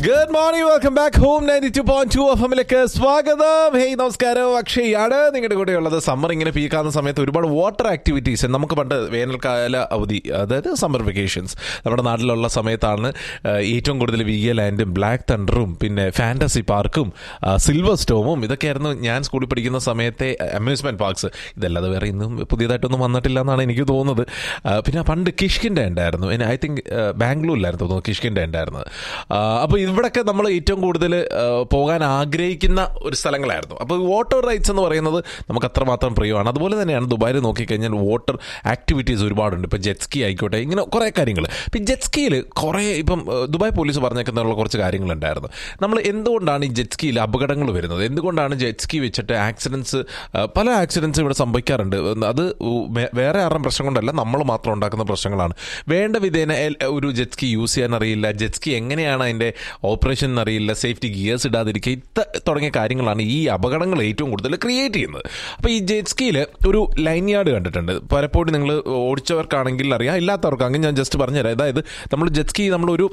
Good morning welcome back home ninety two point two F എമ്മിലേക്ക് സ്വാഗതം hey നമസ്കാരം അക്ഷയാണ് നിങ്ങളുടെ കൂടെ ഉള്ളത് സമ്മർ ഇങ്ങനെ പീക്കാവുന്ന സമയത്ത് ഒരുപാട് വാട്ടർ ആക്ടിവിറ്റീസ് നമുക്ക് പണ്ട് വേനൽക്കാല അവധി അതായത് സമ്മർ വെക്കേഷൻസ് നമ്മുടെ നാട്ടിലുള്ള സമയത്താണ് ആ, ഏറ്റവും കൂടുതൽ വി എ ലാൻഡും ബ്ലാക്ക് തണ്ടറും പിന്നെ ഫാന്റസി പാർക്കും സിൽവർ സ്റ്റോമും ഇതൊക്കെയായിരുന്നു ഞാൻ സ്കൂളിൽ പഠിക്കുന്ന സമയത്തെ അമ്യൂസ്മെന്റ് പാർക്സ് ഇതല്ലാതെ വേറെ ഇന്നും പുതിയതായിട്ടൊന്നും വന്നിട്ടില്ല എന്നാണ് എനിക്ക് തോന്നുന്നത് ആ, പിന്നെ പണ്ട് കിഷ്കിൻ്റെ ഉണ്ടായിരുന്നു ഐ തിങ്ക് ബാംഗ്ലൂരിലായിരുന്നു തോന്നുന്നു കിഷ്കിൻ്റെ ഉണ്ടായിരുന്നത് അപ്പോൾ ഇവിടെയൊക്കെ നമ്മൾ ഏറ്റവും കൂടുതൽ പോകാൻ ആഗ്രഹിക്കുന്ന ഒരു സ്ഥലങ്ങളായിരുന്നു അപ്പോൾ വാട്ടർ റൈറ്റ്സ് എന്ന് പറയുന്നത് നമുക്ക് അത്രമാത്രം പ്രിയമാണ് അതുപോലെ തന്നെയാണ് ദുബായിൽ നോക്കിക്കഴിഞ്ഞാൽ വാട്ടർ ആക്ടിവിറ്റീസ് ഒരുപാടുണ്ട് ഇപ്പോൾ ജെറ്റ്സ്കി ആയിക്കോട്ടെ ഇങ്ങനെ കുറേ കാര്യങ്ങൾ ഇപ്പം ജെറ്റ്സ്കിയിൽ കുറേ ഇപ്പം ആ, ദുബായ് പോലീസ് പറഞ്ഞേക്കുന്നുള്ള കുറച്ച് കാര്യങ്ങളുണ്ടായിരുന്നു നമ്മൾ എന്തുകൊണ്ടാണ് ഈ ജെറ്റ്സ്കിയിൽ അപകടങ്ങൾ വരുന്നത് എന്തുകൊണ്ടാണ് ജെറ്റ്സ്കി വെച്ചിട്ട് ആക്സിഡൻസ് പല ആക്സിഡൻസ് ഇവിടെ സംഭവിക്കാറുണ്ട് അത് വേ- വേറെ ആരുടെ പ്രശ്നം കൊണ്ടല്ല നമ്മൾ മാത്രം ഉണ്ടാക്കുന്ന പ്രശ്നങ്ങളാണ് വേണ്ട വിധേന എൽ- ഒരു ജെറ്റ്സ്കി യൂസ് ചെയ്യാൻ അറിയില്ല ജെറ്റ്സ്കി എങ്ങനെയാണ് അതിൻ്റെ ഓപ്പറേഷൻ എന്നറിയില്ല സേഫ്റ്റി ഗിയേഴ്സ് ഇടാതിരിക്കുക ഇത്ത തുടങ്ങിയ കാര്യങ്ങളാണ് ഈ അപകടങ്ങൾ ഏറ്റവും കൂടുതൽ ക്രിയേറ്റ് ചെയ്യുന്നത് അപ്പോൾ ഈ ജെറ്റ്സ്കിയിൽ ഒരു ലൈൻ യാർഡ് കണ്ടിട്ടുണ്ട് പലപ്പോഴും നിങ്ങൾ ഓടിച്ചവർക്കാണെങ്കിൽ അറിയാം ഇല്ലാത്തവർക്കാണെങ്കിൽ ഞാൻ ജസ്റ്റ് പറഞ്ഞുതരാം അതായത് നമ്മൾ ജെറ്റ്സ്കി നമ്മളൊരു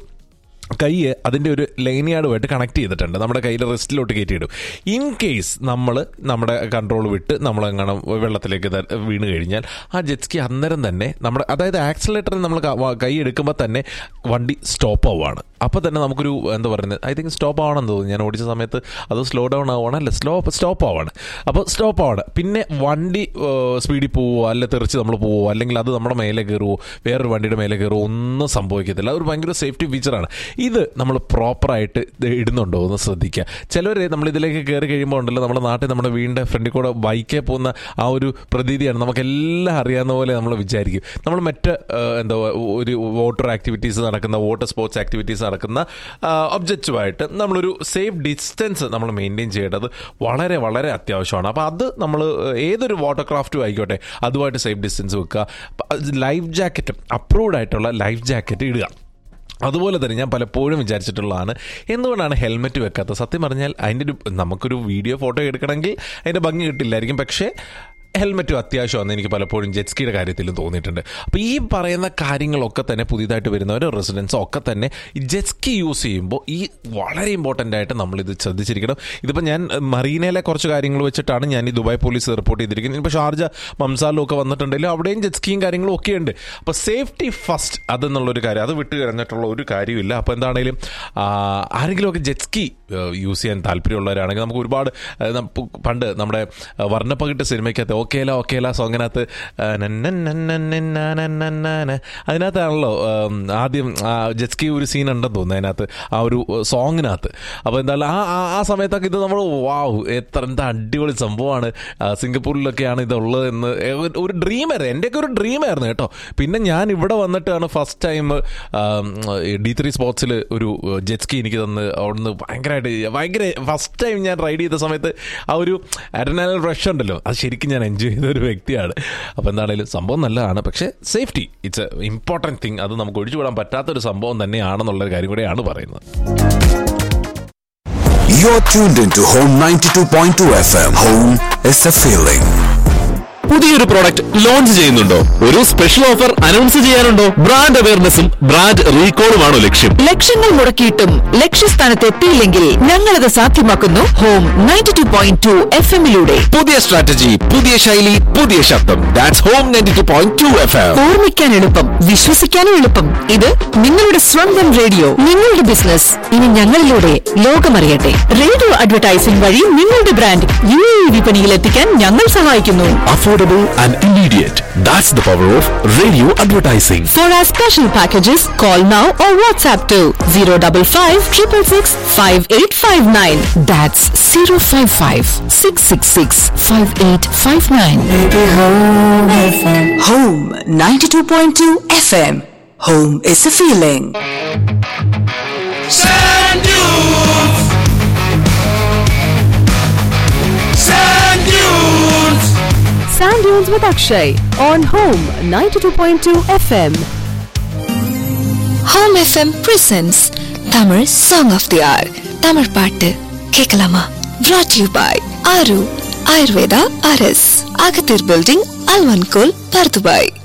കൈ അതിൻ്റെ ഒരു ലൈനിയാടുമായിട്ട് കണക്ട് ചെയ്തിട്ടുണ്ട് നമ്മുടെ കയ്യിൽ റിസ്റ്റിലോട്ട് കയറ്റിയിടും ഇൻ കേസ് നമ്മൾ നമ്മുടെ കൺട്രോൾ വിട്ട് നമ്മളെങ്ങനെ വെള്ളത്തിലേക്ക് ത- വീണ് കഴിഞ്ഞാൽ ആ ജെറ്റ്സ്കി അന്നേരം തന്നെ നമ്മുടെ അതായത് ആക്സിലേറ്ററിൽ നമ്മൾ ക- വ- കൈ എടുക്കുമ്പോൾ തന്നെ വണ്ടി സ്റ്റോപ്പ് ആവുകയാണ് അപ്പോൾ തന്നെ നമുക്കൊരു എന്താ പറയുന്നത് ഐ തിങ്ക് സ്റ്റോപ്പ് ആവണമെന്ന് തോന്നുന്നു ഞാൻ ഓടിച്ച സമയത്ത് അത് സ്ലോ ഡൗൺ ആവുകയാണ് അല്ല സ്ലോ സ്റ്റോപ്പ് ആവുകയാണ് അപ്പോൾ സ്റ്റോപ്പ് ആവണം പിന്നെ വണ്ടി സ്പീഡിൽ പോവോ അല്ല തെറിച്ച് നമ്മൾ പോവോ അല്ലെങ്കിൽ അത് നമ്മുടെ മേലെ കയറുമോ വേറൊരു വണ്ടിയുടെ മേലെ കയറുമോ ഒന്നും സംഭവിക്കത്തില്ല അതൊരു ഭയങ്കര സേഫ്റ്റി ഫീച്ചറാണ് ഇത് നമ്മൾ പ്രോപ്പറായിട്ട് ഇടുന്നുണ്ടോ എന്ന് ശ്രദ്ധിക്കുക ചിലവർ നമ്മൾ ഇതിലേക്ക് കയറി കഴിയുമ്പോൾ ഉണ്ടല്ലോ നമ്മുടെ നാട്ടിൽ നമ്മുടെ വീടിൻ്റെ ഫ്രണ്ടിൽ കൂടെ ബൈക്കേ പോകുന്ന ആ ഒരു പ്രതീതിയാണ് നമുക്കെല്ലാം അറിയാവുന്ന പോലെ നമ്മൾ വിചാരിക്കും നമ്മൾ മറ്റ് ആ, എന്താ ഒരു വാട്ടർ ആക്ടിവിറ്റീസ് നടക്കുന്ന വാട്ടർ സ്പോർട്സ് ആക്ടിവിറ്റീസ് നടക്കുന്ന ഒബ്ജക്റ്റുമായിട്ട് നമ്മളൊരു സേഫ് ഡിസ്റ്റൻസ് നമ്മൾ മെയിൻറ്റെയിൻ ചെയ്യേണ്ടത് വളരെ വളരെ അത്യാവശ്യമാണ് അപ്പോൾ അത് നമ്മൾ ഏതൊരു വാട്ടർ ക്രാഫ്റ്റും ആയിക്കോട്ടെ അതുമായിട്ട് സേഫ് ഡിസ്റ്റൻസ് വെക്കുക ലൈഫ് ജാക്കറ്റും അപ്രൂവ്ഡ് ആയിട്ടുള്ള ലൈഫ് ജാക്കറ്റ് ഇടുക അതുപോലെ തന്നെ ഞാൻ പലപ്പോഴും വിചാരിച്ചിട്ടുള്ളതാണ് എന്തുകൊണ്ടാണ് ഹെൽമെറ്റ് വെക്കാത്തത് സത്യം പറഞ്ഞാൽ അതിൻ്റെ ഒരു നമുക്കൊരു വീഡിയോ ഫോട്ടോ എടുക്കണമെങ്കിൽ അതിൻ്റെ ഭംഗി കിട്ടില്ലായിരിക്കും പക്ഷേ ഹെൽമെറ്റും അത്യാവശ്യമാണെന്ന് എനിക്ക് പലപ്പോഴും ജെറ്റ്സ്കിയുടെ കാര്യത്തിലും തോന്നിയിട്ടുണ്ട് അപ്പോൾ ഈ പറയുന്ന കാര്യങ്ങളൊക്കെ തന്നെ പുതിയതായിട്ട് വരുന്നവരോ റെസിഡൻസോ ഒക്കെ തന്നെ ഈ ജെറ്റ്സ്കി യൂസ് ചെയ്യുമ്പോൾ ഈ വളരെ ഇമ്പോർട്ടൻ്റ് ആയിട്ട് നമ്മളിത് ശ്രദ്ധിച്ചിരിക്കണം ഇതിപ്പോൾ ഞാൻ അഹ്, മറീനയിലെ കുറച്ച് കാര്യങ്ങൾ വെച്ചിട്ടാണ് ഞാൻ ഈ ദുബായ് പോലീസ് റിപ്പോർട്ട് ചെയ്തിരിക്കുന്നത് ഇപ്പോൾ ഷാർജ മംസാലും ഒക്കെ വന്നിട്ടുണ്ടെങ്കിലും അവിടെയും ജെറ്റ്സ്കിയും കാര്യങ്ങളും ഒക്കെ ഉണ്ട് അപ്പോൾ സേഫ്റ്റി ഫസ്റ്റ് അതെന്നുള്ളൊരു കാര്യം അത് വിട്ട് കഴിഞ്ഞിട്ടുള്ള ഒരു കാര്യമില്ല അപ്പോൾ എന്താണെങ്കിലും ആ, ആരെങ്കിലുമൊക്കെ ജെറ്റ്സ്കി യൂസ് ചെയ്യാൻ താല്പര്യമുള്ളവരാണെങ്കിൽ നമുക്ക് ഒരുപാട് ആ, നം- പു- പണ്ട് നമ്മുടെ ആ, വർണ്ണപ്പകിട്ട് സിനിമയ്ക്കകത്ത് ഓക്കേല ഓക്കേല സോങ്ങിനകത്ത് ആ, നന്നന്നന്നന്നന്നന്നന്നന്ന അതിനകത്താണല്ലോ ആം, ആദ്യം ആ, ജെറ്റ്സ്കി ഒരു സീൻ ഉണ്ടെന്ന് തോന്നുന്നു അതിനകത്ത് ആ ഒരു സോങ്ങിനകത്ത് അപ്പോൾ എന്തായാലും ആ ആ- ആ സമയത്തൊക്കെ ഇത് നമ്മൾ വാവ് എത്ര എന്താ അടിപൊളി സംഭവമാണ് ആ, സിംഗപ്പൂരിലൊക്കെയാണ് ഇതുള്ളത് എന്ന് ഏ, ഒരു- ഒരു ഡ്രീമായിരുന്നു എൻ്റെയൊക്കെ ഒരു ഡ്രീമായിരുന്നു കേട്ടോ പിന്നെ ഞാൻ ഇവിടെ വന്നിട്ടാണ് ഫസ്റ്റ് ടൈം ഡി ത്രീ സ്പോർട്സിൽ ഒരു ജെറ്റ്സ്കി എനിക്ക് തന്ന് അവിടുന്ന് ഭയങ്കരമായിട്ട് ഭയങ്കര ഫസ്റ്റ് ടൈം ഞാൻ റൈഡ് ചെയ്ത സമയത്ത് ആ ഒരു അഡനാലൽ റഷ് ഉണ്ടല്ലോ അത് ശരിക്കും ഞാൻ എൻജോയ് ചെയ്ത ഒരു വ്യക്തിയാണ് അപ്പോൾ എന്താണെങ്കിലും സംഭവം നല്ലതാണ് പക്ഷേ safety it's a important thing അത് നമുക്ക് ഒഴിച്ചുകൂടാൻ പറ്റാത്തൊരു സംഭവം തന്നെയാണെന്നുള്ളൊരു കാര്യം കൂടെയാണ് പറയുന്നത് You're tuned into Home 92.2 FM. Home is a feeling. പുതിയൊരു പ്രോഡക്റ്റ് ലോഞ്ച് ചെയ്യുന്നുണ്ടോ ഒരു സ്പെഷ്യൽ ഓഫർ അനൗൺസ് ചെയ്യാനുണ്ടോ ബ്രാൻഡ് അവയർനെസ്സും ബ്രാൻഡ് റീകോളുമാണോ ലക്ഷ്യം ലക്ഷങ്ങൾ മുടക്കിയിട്ടും ലക്ഷ്യസ്ഥാനത്ത് എത്തിയില്ലെങ്കിൽ ഞങ്ങളത് സാധ്യമാക്കുന്നു home ninety two point two F എമ്മിലൂടെ പുതിയ സ്ട്രാറ്റജി പുതിയ ശൈലി പുതിയ ശബ്ദം that's home ninety two point two F M ഓർമ്മിക്കാൻ എളുപ്പം വിശ്വസിക്കാനും എളുപ്പം ഇത് നിങ്ങളുടെ സ്വന്തം റേഡിയോ നിങ്ങളുടെ ബിസിനസ് ഇനി ഞങ്ങളിലൂടെ ലോകമറിയട്ടെ റേഡിയോ അഡ്വർടൈസിംഗ് വഴി നിങ്ങളുടെ ബ്രാൻഡ് യു എ വിപണിയിൽ എത്തിക്കാൻ ഞങ്ങൾ സഹായിക്കുന്നു affordable and immediate that's the power of radio advertising For our special packages, call now or WhatsApp to 055 666 5859. That's 055 666 5859. Home 92.2 FM. Home is a feeling. Sand dunes. Sand dunes. Sand Dunes with Akshay on Home 92.2 FM. Home FM presents Tamil song of the hour Tamil பாட்டு கேட்கலாமா brought you by ஆரு ஆயுர்வேதா அரஸ் அகத்தீர் building அல்வன்கோல் Bur Dubai